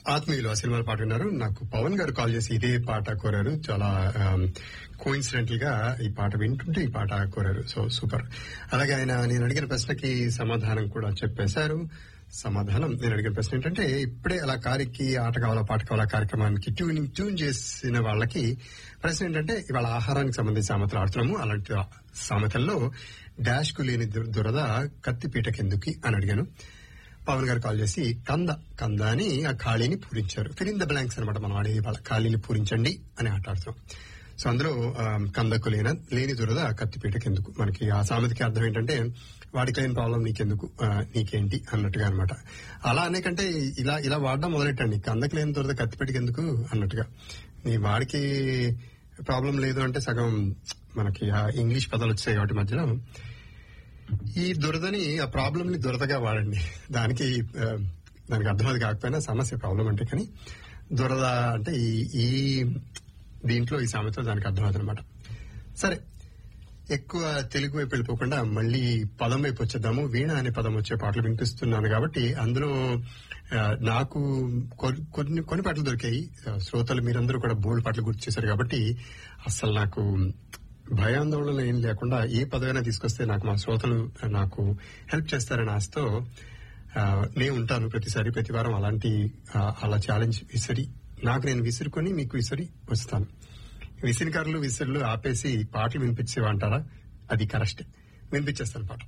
ఆత్మీయులు ఆ సినిమాల పాట విన్నారు నాకు పవన్ గారు కాల్ చేసి ఇదే పాట కోరారు చాలా కోయిన్సిడెంటల్ గా ఈ పాట వింటుంటే ఈ పాట కోరారు సో సూపర్ అలాగే ఆయన నేను అడిగిన ప్రశ్నకి సమాధానం కూడా చెప్పేశారు సమాధానం నేను అడిగిన ప్రశ్న ఏంటంటే ఇప్పుడే అలా కారికి ఆట కావాలా పాట కావాలా కార్యక్రమానికి ట్యూనింగ్ ట్యూన్ చేసిన వాళ్ళకి ప్రశ్న ఏంటంటే ఇవాళ ఆహారానికి సంబంధించి సామెతలు ఆడుతున్నాము అలాంటి సామెతల్లో డాష్ కు లేని దుర- దురద కత్తిపీటకెందుకి అని అడిగాను పవన్ గారు కాల్ చేసి కంద కంద అని ఆ ఖాళీని పూరించారు ఫిల్ ఇన్ ద బ్లాంక్స్ అనమాట మనం ఆడే వాళ్ళ ఖాళీని పూరించండి అని ఆట ఆడుతాం సో అందులో ఆ, కందకు లేన లేని దురద కత్తిపీటకి ఎందుకు మనకి ఆ సామెతకి అర్థం ఏంటంటే వాడికి లేని ప్రాబ్లం నీకెందుకు ఆ, నీకేంటి అన్నట్టుగా అనమాట అలా అనేకంటే ఇలా ఇలా వాడడం మొదలెట్టండి కందకు లేని దురద కత్తిపీటకి ఎందుకు అన్నట్టుగా నీ వాడికి ప్రాబ్లం లేదు అంటే సగం మనకి ఆ ఇంగ్లీష్ పదాలు వచ్చాయి కాబట్టి మధ్యలో ఈ దురదని ఆ ప్రాబ్లం ని దురదగా వాడండి దానికి ఆ, దానికి అర్థమది కాకపోయినా సమస్య ప్రాబ్లం అంటే కానీ దురద అంటే ఈ ఈ దీంట్లో ఈ సామెత దానికి అర్థమవుతుంది అనమాట సరే ఎక్కువ తెలుగు వైపు వెళ్ళిపోకుండా మళ్ళీ పదం వైపు వచ్చేద్దాము వీణ అనే పదం వచ్చే పాటలు వినిపిస్తున్నాను కాబట్టి అందులో ఆ, నాకు కొ- కొన్ని కొన్ని పాటలు దొరికాయి ఆ, శ్రోతలు మీరందరూ కూడా బోల్డ్ పాటలు గుర్తు చేశారు కాబట్టి అసలు నాకు భయాందోళన ఏం లేకుండా ఏ పదమైనా తీసుకొస్తే నాకు మా శ్రోతలు నాకు హెల్ప్ చేస్తారని ఆశతో ఆ, నేను ఉంటాను ప్రతిసారి ప్రతి వారం అలాంటి ఆ, అలా ఛాలెంజ్ విసిరి నాకు నేను విసురుకొని మీకు విసిరి వస్తాను విసిరికారులు విసిరులు ఆపేసి పాటలు వినిపించేవంటారా అది కరెక్టే వినిపించేస్తాను పాట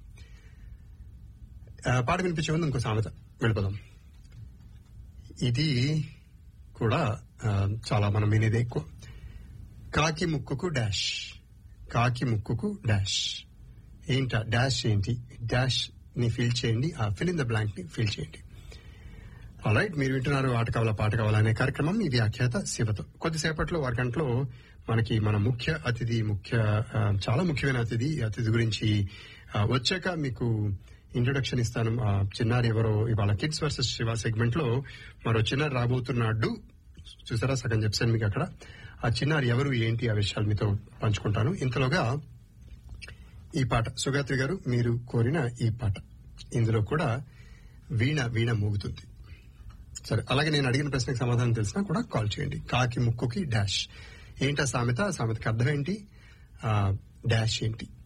ఆ, పాట వినిపించే ముందు ఇంకో సామెత వెళ్ళిపోదాం ఇది కూడా ఆ, చాలా మనం వినేది ఎక్కువ కాకి ముక్కుకు డాష్ కాకి ముక్కుకు డాష్ ఏంట డాష్ ఏంటి డాష్ ని ఫిల్ చేయండి ఆ ఫిల్ ఇన్ ద బ్లాంక్ ని ఫిల్ చేయండి రైట్ మీరు వింటున్నారు ఆట కావాలా పాట కావాలా అనే కార్యక్రమం ఈ వ్యాఖ్యాత శివతో కొద్దిసేపట్లో వారి గంటలో మనకి మన ముఖ్య అతిథి ముఖ్య ఆ, చాలా ముఖ్యమైన అతిథి ఈ అతిథి గురించి ఆ, వచ్చాక మీకు ఇంట్రొడక్షన్ ఇస్తాను ఆ, చిన్నారి ఎవరో ఇవాళ కిడ్స్ వర్సెస్ శివ సెగ్మెంట్ లో మరో చిన్నారి రాబోతున్నాడు చూసారా సగం చెప్పాను మీకు అక్కడ ఆ చిన్నారి ఎవరు ఏంటి ఆ విషయాలు మీతో పంచుకుంటాను ఇంతలోగా ఈ పాట సుగాత్రి గారు మీరు కోరిన ఈ పాట ఇందులో కూడా వీణ వీణ మోగుతుంది సరే అలాగే నేను అడిగిన ప్రశ్నకు సమాధానం తెలిసినా కూడా కాల్ చేయండి కాకి ముక్కుకి డాష్ ఏంటా సామెత ఆ సామెతకి అర్థం ఏంటి ఆ, డాష్ ఏంటి